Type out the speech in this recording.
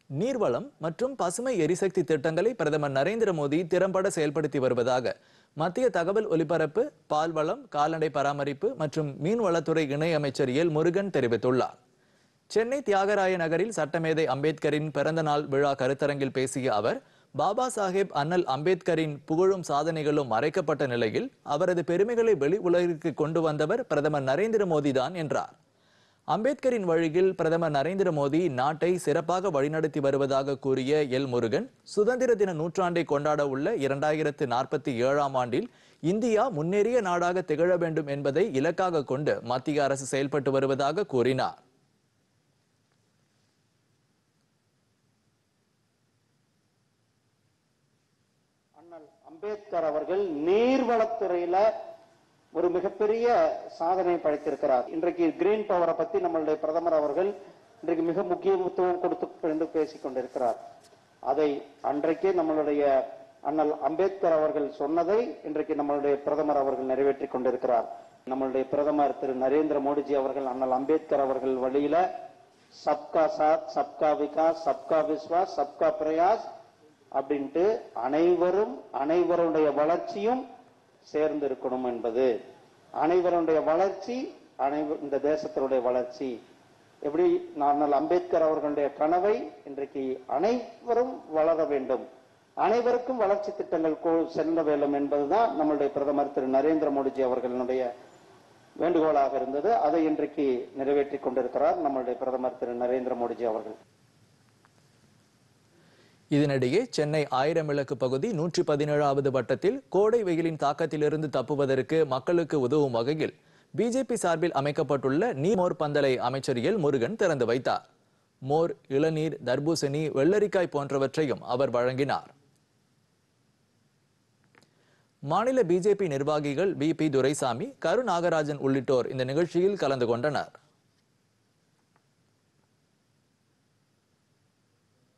நீர்வளம் மற்றும் பசுமை எரிசக்தி திட்டங்களை பிரதமர் நரேந்திர மோடி திறம்பட செயல்படுத்தி வருவதாக மத்திய தகவல் ஒலிபரப்பு பால்வளம் கால்நடை பராமரிப்பு மற்றும் மீன்வளத்துறை இணையமைச்சர் எல் முருகன் தெரிவித்துள்ளார் சென்னை தியாகராய நகரில் சட்டமேதை அம்பேத்கரின் பிறந்த நாள் விழா கருத்தரங்கில் பேசிய அவர் பாபா சாஹேப் அண்ணல் அம்பேத்கரின் புகழும் சாதனைகளும் மறைக்கப்பட்ட நிலையில் அவரது பெருமைகளை வெளி உலகிற்கு கொண்டு வந்தவர் பிரதமர் நரேந்திர மோடி தான் என்றார் அம்பேத்கரின் வழியில் பிரதமர் நரேந்திர மோடி நாட்டை சிறப்பாக வழிநடத்தி வருவதாக கூறிய எல் முருகன் சுதந்திர தின நூற்றாண்டை கொண்டாட உள்ள இரண்டாயிரத்து நாற்பத்தி ஏழாம் ஆண்டில் இந்தியா முன்னேறிய நாடாக திகழ வேண்டும் என்பதை இலக்காக கொண்டு மத்திய அரசு செயல்பட்டு வருவதாக கூறினார் அண்ணல் அம்பேத்கர் அவர்கள் நீர்வளத்துறையில ஒரு மிகப்பெரிய சாதனை படைத்திருக்கிறார் இன்றைக்கு கிரீன் பவரை பத்தி நம்மளுடைய பிரதமர் அவர்கள் இன்றைக்கு மிக முக்கியத்துவம் கொடுத்து என்று பேசிக் கொண்டிருக்கிறார் அதை அன்றைக்கே நம்மளுடைய அண்ணல் அம்பேத்கர் அவர்கள் சொன்னதை இன்றைக்கு நம்மளுடைய பிரதமர் அவர்கள் நிறைவேற்றி கொண்டிருக்கிறார் நம்மளுடைய பிரதமர் திரு நரேந்திர மோடிஜி அவர்கள் அண்ணல் அம்பேத்கர் அவர்கள் வழியில சப்கா சாத் சப்கா விகாஸ் சப்கா விஸ்வாஸ் சப்கா பிரயாஸ் அப்படின்ட்டு அனைவரும் அனைவருடைய வளர்ச்சியும் சேர்ந்து இருக்கணும் என்பது அனைவருடைய வளர்ச்சி அனைவர் இந்த தேசத்தினுடைய வளர்ச்சி எப்படி நாங்கள் அம்பேத்கர் அவர்களுடைய கனவை இன்றைக்கு அனைவரும் வளர வேண்டும் அனைவருக்கும் வளர்ச்சி திட்டங்கள் கொ- செல்ல வேண்டும் என்பதுதான் நம்மளுடைய பிரதமர் திரு நரேந்திர மோடிஜி அவர்களுடைய வேண்டுகோளாக இருந்தது அதை இன்றைக்கு நிறைவேற்றி கொண்டிருக்கிறார் நம்மளுடைய பிரதமர் திரு நரேந்திர மோடிஜி அவர்கள் இதனிடையே சென்னை ஆயிரம் விளக்கு பகுதி நூற்றி பதினேழாவது வட்டத்தில் கோடை வெயிலின் தாக்கத்திலிருந்து தப்புவதற்கு மக்களுக்கு உதவும் வகையில் பிஜேபி சார்பில் அமைக்கப்பட்டுள்ள நீர்மோர் பந்தலை அமைச்சர் எல் முருகன் திறந்து வைத்தார் மோர் இளநீர் தர்பூசணி வெள்ளரிக்காய் போன்றவற்றையும் அவர் வழங்கினார் மாநில பிஜேபி நிர்வாகிகள் வி பி துரைசாமி கரு நாகராஜன் உள்ளிட்டோர் இந்த நிகழ்ச்சியில் கலந்து கொண்டனர்